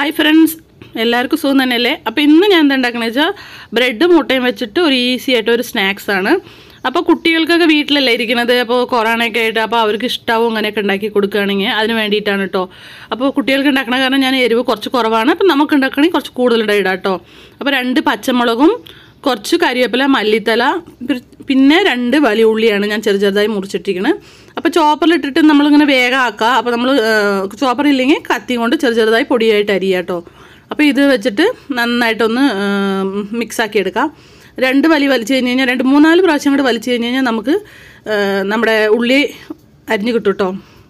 hi friends എല്ലാവർക്കും സുഖം തന്നെയല്ലേ അപ്പോൾ ഇന്ന് ഞാൻ എന്താ ഉണ്ടാക്കണമെന്ന് വെച്ചാൽ ബ്രെഡും മുട്ടയും വെച്ചിട്ട് ഒരു ഈസി ആയിട്ട് ഒരു സ്നാക്സ് ആണ് അപ്പോൾ കുട്ടികൾക്കൊക്കെ വീട്ടിലല്ലേ ഇരിക്കുന്നത് അപ്പോൾ കൊറോണയൊക്കെ ആയിട്ട് അപ്പോൾ അവർക്ക് ഇഷ്ടാവും അങ്ങനെയൊക്കെ ഉണ്ടാക്കി കൊടുക്കുകയാണെങ്കിൽ അതിന് വേണ്ടിയിട്ടാണ് കേട്ടോ അപ്പോൾ കുട്ടികൾക്ക് ഉണ്ടാക്കണ കാരണം ഞാൻ എരിവ് കുറച്ച് കുറവാണ് അപ്പം നമുക്ക് ഉണ്ടാക്കണമെങ്കിൽ കുറച്ച് കൂടുതലുണ്ടായി ഇടാം കേട്ടോ അപ്പോൾ രണ്ട് പച്ചമുളകും കുറച്ച് കരിവേപ്പില മല്ലിത്തല പി- പിന്നെ രണ്ട് വലിയ ഉള്ളിയാണ് ഞാൻ ചെറു ചെറുതായി മുറിച്ചിട്ടിരിക്കുന്നത് അപ്പോൾ ചോപ്പറിലിട്ടിട്ട് നമ്മളിങ്ങനെ വേഗം ആക്കുക അപ്പോൾ നമ്മൾ ചോപ്പർ ഇല്ലെങ്കിൽ കത്തി കൊണ്ട് ചെറു ചെറുതായി പൊടിയായിട്ട് അരിയുക കേട്ടോ അപ്പോൾ ഇത് വെച്ചിട്ട് നന്നായിട്ടൊന്ന് മിക്സ് ആക്കി എടുക്കാം രണ്ട് വലി വലിച്ചു കഴിഞ്ഞ് കഴിഞ്ഞാൽ രണ്ട് മൂന്നാല് പ്രാവശ്യം കൂടെ വലിച്ചു കഴിഞ്ഞ് കഴിഞ്ഞാൽ നമുക്ക് ആ, നമ്മുടെ ഉള്ളി അരിഞ്ഞ് കിട്ടും കേട്ടോ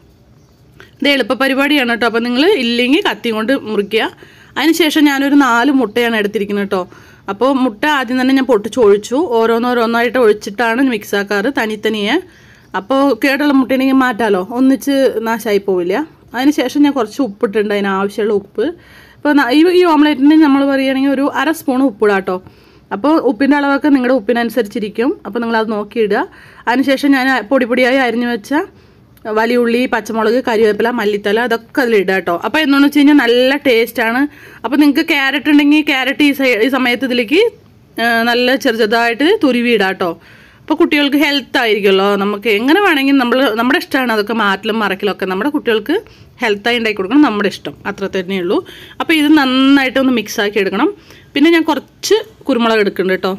ഇത് എളുപ്പ പരിപാടിയാണ് കേട്ടോ അപ്പോൾ നിങ്ങൾ ഇല്ലെങ്കിൽ കത്തി കൊണ്ട് മുറിക്കുക അതിനുശേഷം ഞാനൊരു നാല് മുട്ടയാണ് എടുത്തിരിക്കുന്നത് കേട്ടോ അപ്പോൾ മുട്ട ആദ്യം തന്നെ ഞാൻ പൊട്ടിച്ച് ഒഴിച്ചു ഓരോന്നോരോന്നായിട്ട് ഒഴിച്ചിട്ടാണ് മിക്സ് ആക്കാറ് തനിത്തനിയെ അപ്പോൾ കേടുള്ള മുട്ടയാണെങ്കിൽ മാറ്റാലോ ഒന്നിച്ച് നാശമായി പോവില്ല അതിനുശേഷം ഞാൻ കുറച്ച് ഉപ്പിട്ടുണ്ട് അതിന് ആവശ്യമുള്ള ഉപ്പ് ഇപ്പോൾ ന- ഈ ഈ ഓംലെറ്റിന് നമ്മൾ പറയുകയാണെങ്കിൽ ഒരു അര സ്പൂൺ ഉപ്പിടാം കേട്ടോ അപ്പോൾ ഉപ്പിൻ്റെ അളവൊക്കെ നിങ്ങളുടെ ഉപ്പിനനുസരിച്ചിരിക്കും അപ്പോൾ നിങ്ങളത് നോക്കിയിടുക അതിനുശേഷം ഞാൻ പൊടി പൊടിയായി അരിഞ്ഞു വെച്ച വലിയ ഉള്ളി പച്ചമുളക് കരിവേപ്പില മല്ലിത്തല അതൊക്കെ അതിലിടുക കേട്ടോ അപ്പോൾ എന്താണെന്ന് വെച്ച് കഴിഞ്ഞാൽ നല്ല ടേസ്റ്റാണ് അപ്പോൾ നിങ്ങൾക്ക് ക്യാരറ്റ് ഉണ്ടെങ്കിൽ ക്യാരറ്റ് ഈ സൈ- ഈ സമയത്ത് ഇതിലേക്ക് ആ, നല്ല ചെറു ചെറുതായിട്ട് തുരുവി ഇടാം കേട്ടോ അപ്പോൾ കുട്ടികൾക്ക് ഹെൽത്ത് ആയിരിക്കുമല്ലോ നമുക്ക് എങ്ങനെ വേണമെങ്കിൽ നമ്മൾ നമ്മുടെ ഇഷ്ടമാണ് അതൊക്കെ മാറ്റലും മറക്കലും ഒക്കെ നമ്മുടെ കുട്ടികൾക്ക് ഹെൽത്തായി ഉണ്ടാക്കി കൊടുക്കണം നമ്മുടെ ഇഷ്ടം അത്ര തന്നെയുള്ളൂ അപ്പോൾ ഇത് നന്നായിട്ടൊന്ന് മിക്സ് ആക്കി എടുക്കണം പിന്നെ ഞാൻ കുറച്ച് കുരുമുളക് എടുക്കുന്നുണ്ട് കേട്ടോ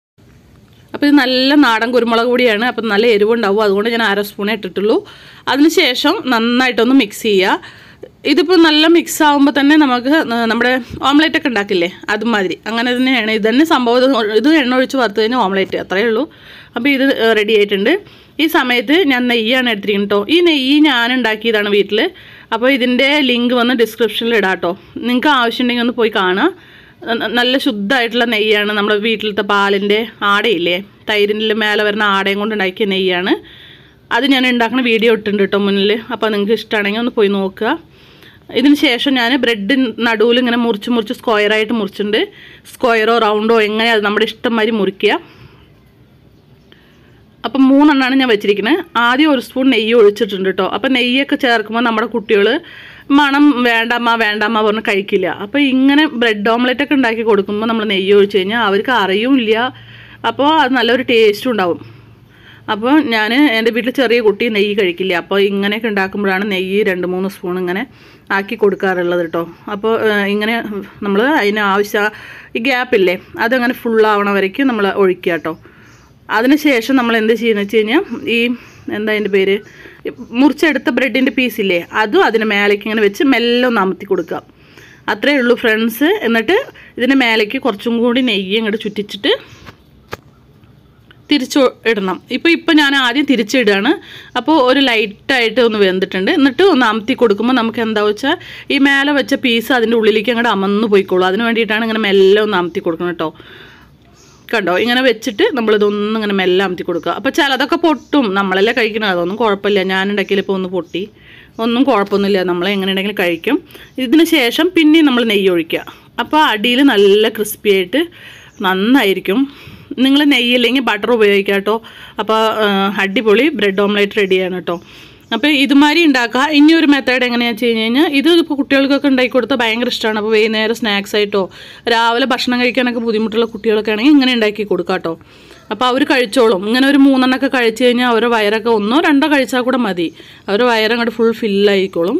അപ്പോൾ ഇത് നല്ല നാടൻ കുരുമുളക് പൊടിയാണ് അപ്പം നല്ല എരിവുണ്ടാവും അതുകൊണ്ട് ഞാൻ അര സ്പൂണേ ഇട്ടിട്ടുള്ളൂ അതിനുശേഷം നന്നായിട്ടൊന്ന് മിക്സ് ചെയ്യുക ഇതിപ്പോൾ നല്ല മിക്സ് ആകുമ്പോൾ തന്നെ നമുക്ക് ന- നമ്മുടെ ഓംലേറ്റ് ഒക്കെ ഉണ്ടാക്കില്ലേ അതുമാതിരി അങ്ങനെ തന്നെയാണ് ഇത് തന്നെ സംഭവം ഇത് ഇത് എണ്ണ ഒഴിച്ച് വറുത്ത് കഴിഞ്ഞാൽ ഓംലേറ്റ് അത്രയേ ഉള്ളൂ അപ്പോൾ ഇത് റെഡി ആയിട്ടുണ്ട് ഈ സമയത്ത് ഞാൻ നെയ്യാണ് എടുത്തിരിക്കുന്നത് കേട്ടോ ഈ നെയ്യ് ഞാൻ ഉണ്ടാക്കിയതാണ് വീട്ടിൽ അപ്പോൾ ഇതിൻ്റെ ലിങ്ക് വന്ന് ഡിസ്ക്രിപ്ഷനിൽ ഇടാം കേട്ടോ നിങ്ങൾക്ക് ആവശ്യമുണ്ടെങ്കിൽ ഒന്ന് പോയി കാണുക ന- നല്ല ശുദ്ധമായിട്ടുള്ള നെയ്യാണ് നമ്മുടെ വീട്ടിലത്തെ പാലിൻ്റെ ആടയില്ലേ തൈരിൻ്റെ മേലെ വരുന്ന ആടയും കൊണ്ട് ഉണ്ടാക്കിയ നെയ്യാണ് അത് ഞാൻ ഉണ്ടാക്കുന്ന വീഡിയോ ഇട്ടിട്ടുണ്ട് കേട്ടോ മുന്നിൽ അപ്പോൾ നിങ്ങൾക്ക് ഇഷ്ടമാണെങ്കിൽ ഒന്ന് പോയി നോക്കുക ഇതിന് ശേഷം ഞാൻ ബ്രെഡ് നടുവിൽ ഇങ്ങനെ മുറിച്ച് മുറിച്ച് സ്ക്വയറായിട്ട് മുറിച്ചിട്ടുണ്ട് സ്ക്വയറോ റൗണ്ടോ എങ്ങനെ അത് നമ്മുടെ ഇഷ്ടം മാതിരി മുറിക്കുക അപ്പം മൂന്നെണ്ണമാണ് ഞാൻ വെച്ചിരിക്കുന്നത് ആദ്യം ഒരു സ്പൂൺ നെയ്യ് ഒഴിച്ചിട്ടുണ്ട് കേട്ടോ അപ്പം നെയ്യൊക്കെ ചേർക്കുമ്പോൾ നമ്മുടെ കുട്ടികൾ മണം വേണ്ടമ്മ വേണ്ടമ്മ പറഞ്ഞ് കഴിക്കില്ല അപ്പോൾ ഇങ്ങനെ ബ്രെഡ് ഓംലെറ്റ് ഒക്കെ ഉണ്ടാക്കി കൊടുക്കുമ്പോൾ നമ്മൾ നെയ്യ് ഒഴിച്ച് കഴിഞ്ഞാൽ അവർക്ക് അറിയുമില്ല അപ്പോൾ അത് നല്ലൊരു ടേസ്റ്റും ഉണ്ടാവും അപ്പോൾ ഞാൻ എൻ്റെ വീട്ടിൽ ചെറിയ കുട്ടി നെയ്യ് കഴിക്കില്ല അപ്പോൾ ഇങ്ങനെയൊക്കെ ഉണ്ടാക്കുമ്പോഴാണ് നെയ്യ് രണ്ട് മൂന്ന് സ്പൂൺ ഇങ്ങനെ ആക്കി കൊടുക്കാറുള്ളത് കേട്ടോ അപ്പോൾ ഏഹ്, ഇങ്ങനെ നമ്മൾ അതിന് ആവശ്യം ഈ ഗ്യാപ്പില്ലേ അതങ്ങനെ ഫുള്ളാവണ വരയ്ക്കും നമ്മൾ ഒഴിക്കുക കേട്ടോ അതിനുശേഷം നമ്മൾ എന്ത് ചെയ്യുന്നത് വെച്ച് കഴിഞ്ഞാൽ ഈ എന്താ അതിൻ്റെ പേര് ഈ മുറിച്ചെടുത്ത ബ്രെഡിൻ്റെ പീസില്ലേ അതും അതിന് മേലേക്ക് ഇങ്ങനെ വെച്ച് മെല്ലെ ഒന്ന് അമർത്തി കൊടുക്കുക അത്രയേ ഉള്ളൂ ഫ്രണ്ട്സ് എന്നിട്ട് ഇതിൻ്റെ മേലേക്ക് കുറച്ചും കൂടി നെയ്യ് ഇങ്ങോട്ട് ചുറ്റിച്ചിട്ട് തിരിച്ചു ഇടണം ഇപ്പോൾ ഇപ്പോൾ ഞാൻ ആദ്യം തിരിച്ചിടുകയാണ് അപ്പോൾ ഒരു ലൈറ്റായിട്ട് ഒന്ന് വെന്തിട്ടുണ്ട് എന്നിട്ട് ഒന്ന് അമത്തി കൊടുക്കുമ്പോൾ നമുക്ക് എന്താ വെച്ചാൽ ഈ മേലെ വെച്ച പീസ് അതിൻ്റെ ഉള്ളിലേക്ക് അങ്ങോട്ട് അമന്ന് പോയിക്കോളൂ അതിന് വേണ്ടിയിട്ടാണ് ഇങ്ങനെ മെല്ലെ ഒന്ന് അമത്തി കൊടുക്കണം കേട്ടോ കണ്ടോ ഇങ്ങനെ വെച്ചിട്ട് നമ്മളിതൊന്നും ഇങ്ങനെ മെല്ലെ അമത്തി കൊടുക്കുക അപ്പോൾ ചിലതൊക്കെ പൊട്ടും നമ്മളല്ലേ കഴിക്കണം അതൊന്നും കുഴപ്പമില്ല ഞാൻ ഉണ്ടാക്കിയപ്പോൾ ഒന്ന് പൊട്ടി ഒന്നും കുഴപ്പമൊന്നുമില്ല നമ്മൾ എങ്ങനെ ഉണ്ടെങ്കിലും കഴിക്കും ഇതിന് ശേഷം പിന്നെയും നമ്മൾ നെയ്യ് ഒഴിക്കുക അപ്പോൾ അടിയിൽ നല്ല ക്രിസ്പി ആയിട്ട് നന്നായിരിക്കും നിങ്ങൾ നെയ്യില്ലെങ്കിൽ ബട്ടർ ഉപയോഗിക്കാം കേട്ടോ അപ്പോൾ ആ, അടിപൊളി ബ്രെഡ് ഓംലേറ്റ് റെഡിയാണ് കേട്ടോ അപ്പോൾ ഇതുമാതിരി ഉണ്ടാക്കുക ഇനി ഒരു മെത്തേഡ് എങ്ങനെയാണെന്ന് വെച്ച് കഴിഞ്ഞ് കഴിഞ്ഞാൽ ഇത് ഇപ്പോൾ കുട്ടികൾക്കൊക്കെ ഉണ്ടാക്കി കൊടുത്താൽ ഭയങ്കര ഇഷ്ടമാണ് അപ്പോൾ വൈകുന്നേരം സ്നാക്സ് ആയിട്ടോ രാവിലെ ഭക്ഷണം കഴിക്കാനൊക്കെ ബുദ്ധിമുട്ടുള്ള കുട്ടികളൊക്കെ ആണെങ്കിൽ ഇങ്ങനെ ഉണ്ടാക്കി കൊടുക്കാം കേട്ടോ അപ്പോൾ അവർ കഴിച്ചോളും ഇങ്ങനെ ഒരു മൂന്നെണ്ണമൊക്കെ കഴിച്ച് കഴിഞ്ഞാൽ അവരുടെ വയറൊക്കെ ഒന്നോ രണ്ടോ കഴിച്ചാൽ കൂടെ മതി അവരുടെ വയറങ്ങോട്ട് ഫുൾ ഫില്ലായിക്കോളും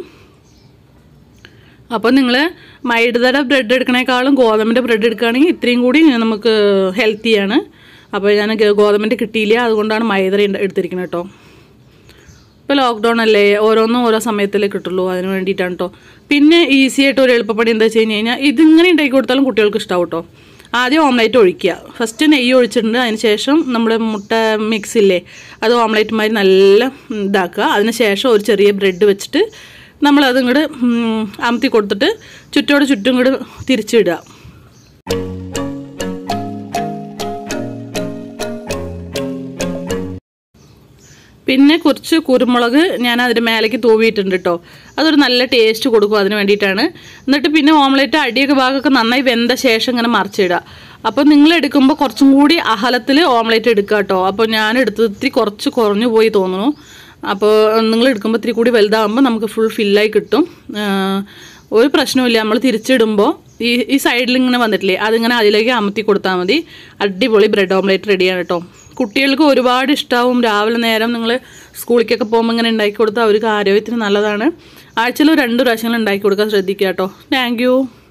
അപ്പോൾ നിങ്ങൾ മൈദയുടെ ബ്രെഡ് എടുക്കണേക്കാളും ഗോതമ്പിൻ്റെ ബ്രെഡ് എടുക്കുകയാണെങ്കിൽ ഇത്രയും കൂടി നമുക്ക് ഹെൽത്തിയാണ് അപ്പോൾ ഞാൻ ഗോതമ്പിൻ്റെ കിട്ടിയില്ല അതുകൊണ്ടാണ് മൈദ എടുത്തിരിക്കുന്നത് കേട്ടോ ഇപ്പോൾ ലോക്ക്ഡൗൺ അല്ലേ ഓരോന്നും ഓരോ സമയത്തല്ലേ കിട്ടുള്ളൂ അതിന് വേണ്ടിയിട്ടാണ് കേട്ടോ പിന്നെ ഈസി ആയിട്ട് ഒരു എളുപ്പപ്പണി എന്താ വെച്ച് കഴിഞ്ഞ് കഴിഞ്ഞാൽ ഇതിങ്ങനെ ഉണ്ടാക്കി കൊടുത്താലും കുട്ടികൾക്ക് ഇഷ്ടമാവും കേട്ടോ ആദ്യം ഓംലേറ്റ് ഒഴിക്കുക ഫസ്റ്റ് നെയ്യ് ഒഴിച്ചിട്ടുണ്ട് അതിന് ശേഷം നമ്മുടെ മുട്ട മിക്സ് ഇല്ലേ അത് ഓംലേറ്റ് മാതിരി നല്ല ഇതാക്കുക അതിന് ശേഷം ഒരു ചെറിയ ബ്രെഡ് വെച്ചിട്ട് നമ്മളത് ഇങ്ങോട്ട് അമത്തി കൊടുത്തിട്ട് ചുറ്റോട് ചുറ്റും ഇങ്ങോട്ട് തിരിച്ചിടുക പിന്നെ കുറച്ച് കുരുമുളക് ഞാൻ അതിൻ്റെ മേലേക്ക് തൂവിയിട്ടുണ്ട് കേട്ടോ അതൊരു നല്ല ടേസ്റ്റ് കൊടുക്കും അതിന് വേണ്ടിയിട്ടാണ് എന്നിട്ട് പിന്നെ ഓംലെറ്റ് അടിയൊക്കെ ഭാഗമൊക്കെ നന്നായി വെന്ത ശേഷം ഇങ്ങനെ മറിച്ചിടുക അപ്പോൾ നിങ്ങൾ എടുക്കുമ്പോൾ കുറച്ചും കൂടി അഹലത്തിൽ ഓംലെറ്റ് എടുക്കുക കേട്ടോ അപ്പോൾ ഞാൻ എടുത്തത് ഇത്തിരി കുറച്ച് കുറഞ്ഞു പോയി തോന്നുന്നു അപ്പോൾ നിങ്ങൾ എടുക്കുമ്പോൾ ഇത്തിരി കൂടി വലുതാകുമ്പോൾ നമുക്ക് ഫുൾ ഫില്ലായി കിട്ടും ആ, ഒരു പ്രശ്നവുമില്ല നമ്മൾ തിരിച്ചിടുമ്പോൾ ഈ ഈ സൈഡിൽ ഇങ്ങനെ വന്നിട്ടില്ലേ അതിങ്ങനെ അതിലേക്ക് അമർത്തി കൊടുത്താൽ മതി അടിപൊളി ബ്രെഡ് ഓംലേറ്റ് റെഡിയാണ് കേട്ടോ കുട്ടികൾക്ക് ഒരുപാട് ഇഷ്ടമാവും രാവിലെ നേരം നിങ്ങൾ സ്കൂളിലേക്കൊക്കെ പോകുമ്പോൾ ഇങ്ങനെ ഉണ്ടാക്കി കൊടുത്താൽ അവർക്ക് ആരോഗ്യത്തിന് നല്ലതാണ് ആഴ്ചയിൽ രണ്ട് പ്രാവശ്യങ്ങൾ ഉണ്ടാക്കി കൊടുക്കാൻ ശ്രദ്ധിക്കുക കേട്ടോ താങ്ക്